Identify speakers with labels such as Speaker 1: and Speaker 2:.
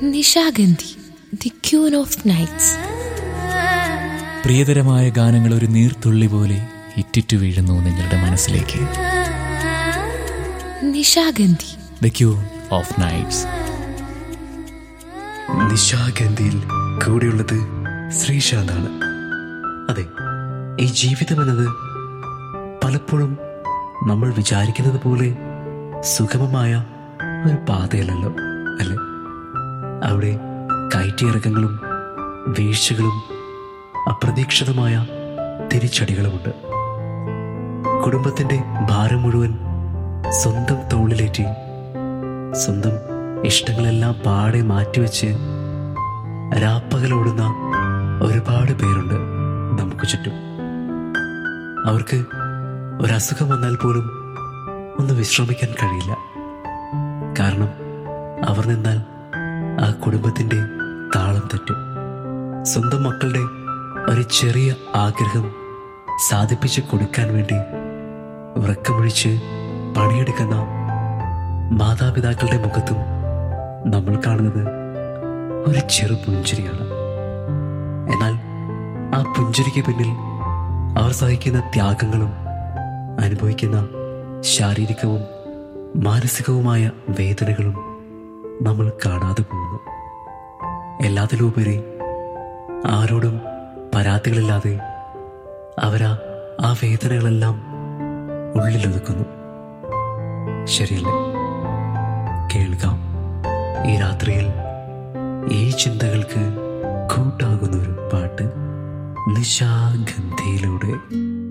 Speaker 1: Nishagandhi the queen of nights
Speaker 2: പ്രിയതരമായ ഗാനങ്ങൾ ഒരു നീർത്തുള്ളി പോലെ ഇറ്റിറ്റു വീഴുന്നു നിങ്ങളുടെ മനസ്സിലേക്ക്
Speaker 1: Nishagandhi
Speaker 2: the queen of nights
Speaker 3: നിശാഗന്ധിയിൽ കൂടെയുള്ളത് ശ്രീശാന്താണ് അതെ ഈ ജീവിതം എന്നത് പലപ്പോഴും നമ്മൾ വിചാരിക്കുന്നത് പോലെ സുഗമമായ ഒരു പാതയല്ലല്ലോ അല്ലേ അവിടെ കയറ്റിയിറക്കങ്ങളും വീഴ്ചകളും അപ്രതീക്ഷിതമായ തിരിച്ചടികളുമുണ്ട് കുടുംബത്തിന്റെ ഭാരം മുഴുവൻ സ്വന്തം തോളിലേറ്റി സ്വന്തം ഇഷ്ടങ്ങളെല്ലാം പാടെ മാറ്റിവെച്ച് രാപ്പകലോടുന്ന ഒരുപാട് പേരുണ്ട് നമുക്ക് ചുറ്റും അവർക്ക് ഒരസുഖം വന്നാൽ പോലും ഒന്ന് വിശ്രമിക്കാൻ കഴിയില്ല കാരണം അവർ നിന്നാൽ ആ കുടുംബത്തിന്റെ താളം തെറ്റും സ്വന്തം മക്കളുടെ ഒരു ചെറിയ ആഗ്രഹം സാധിപ്പിച്ച് കൊടുക്കാൻ വേണ്ടി ഉറക്കമൊഴിച്ച് പണിയെടുക്കുന്ന മാതാപിതാക്കളുടെ മുഖത്തും നമ്മൾ കാണുന്നത് ഒരു ചെറു പുഞ്ചിരിയാണ് എന്നാൽ ആ പുഞ്ചിരിക്ക് പിന്നിൽ അവർ സഹിക്കുന്ന ത്യാഗങ്ങളും അനുഭവിക്കുന്ന ശാരീരികവും മാനസികവുമായ വേദനകളും നമ്മൾ കാണാതെ പോകുന്നു എല്ലാത്തിലുപരി ആരോടും പരാതികളില്ലാതെ അവരാ ആ വേദനകളെല്ലാം ഉള്ളിലൊതുക്കുന്നു ശരിയല്ലേ കേൾക്കാം ഈ രാത്രിയിൽ ഈ ചിന്തകൾക്ക് കൂട്ടാകുന്ന ഒരു പാട്ട് നിശാഗന്ധിയിലൂടെ